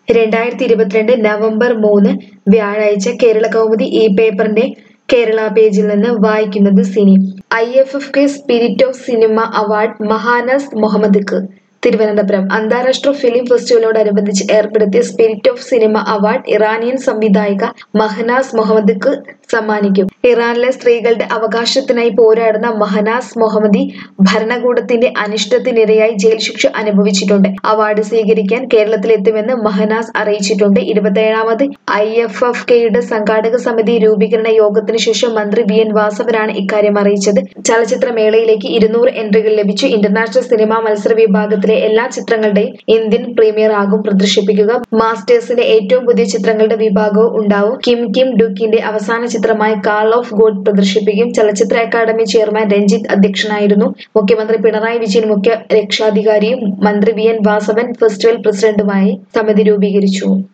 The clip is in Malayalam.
രണ്ടായിരത്തി ഇരുപത്തിരണ്ട് നവംബർ മൂന്ന് വ്യാഴാഴ്ച കേരള കൗമുദി ഈ പേപ്പറിന്റെ കേരള പേജിൽ നിന്ന് വായിക്കുന്നത് സിനി I F F K spirit of cinema award Mahnaz മുഹമ്മദ്ക്ക് തിരുവനന്തപുരം അന്താരാഷ്ട്ര ഫിലിം ഫെസ്റ്റിവലിനോടനുബന്ധിച്ച് ഏർപ്പെടുത്തിയ spirit of cinema award Iranian സംവിധായിക മഹനാസ് മുഹമ്മദ്ക്ക് സമ്മാനിക്കും ഇറാനിലെ സ്ത്രീകളുടെ അവകാശത്തിനായി പോരാടുന്ന മഹനാസ് മുഹമ്മദി ഭരണകൂടത്തിന്റെ അനിഷ്ടത്തിനിരയായി ജയിൽ ശിക്ഷ അനുഭവിച്ചിട്ടുണ്ട് അവാർഡ് സ്വീകരിക്കാൻ കേരളത്തിലെത്തുമെന്ന് മഹനാസ് അറിയിച്ചിട്ടുണ്ട് ഇരുപത്തേഴാമത് ഐ എഫ് എഫ് കെയുടെ സംഘാടക സമിതി രൂപീകരണ യോഗത്തിന് ശേഷം മന്ത്രി വി എൻ വാസവനാണ് ഇക്കാര്യം അറിയിച്ചത് ചലച്ചിത്രമേളയിലേക്ക് ഇരുന്നൂറ് എൻട്രികൾ ലഭിച്ചു ഇന്റർനാഷണൽ സിനിമാ മത്സര വിഭാഗത്തിലെ എല്ലാ ചിത്രങ്ങളുടെയും ഇന്ത്യൻ പ്രീമിയർ ആകും പ്രദർശിപ്പിക്കുക മാസ്റ്റേഴ്സിന്റെ ഏറ്റവും പുതിയ ചിത്രങ്ങളുടെ വിഭാഗവും ഉണ്ടാവും കിം കിം ഡുക്കിന്റെ അവസാന ചിത്രമായ കാൾ ഓഫ് ഗോഡ് പ്രദർശിപ്പിക്കും ചലച്ചിത്ര അക്കാദമി ചെയർമാൻ രഞ്ജിത്ത് അധ്യക്ഷനായിരുന്നു മുഖ്യമന്ത്രി പിണറായി വിജയൻ മുഖ്യ രക്ഷാധികാരിയും മന്ത്രി വി എൻ വാസവൻ ഫെസ്റ്റിവൽ പ്രസിഡന്റുമായി സമിതി രൂപീകരിച്ചു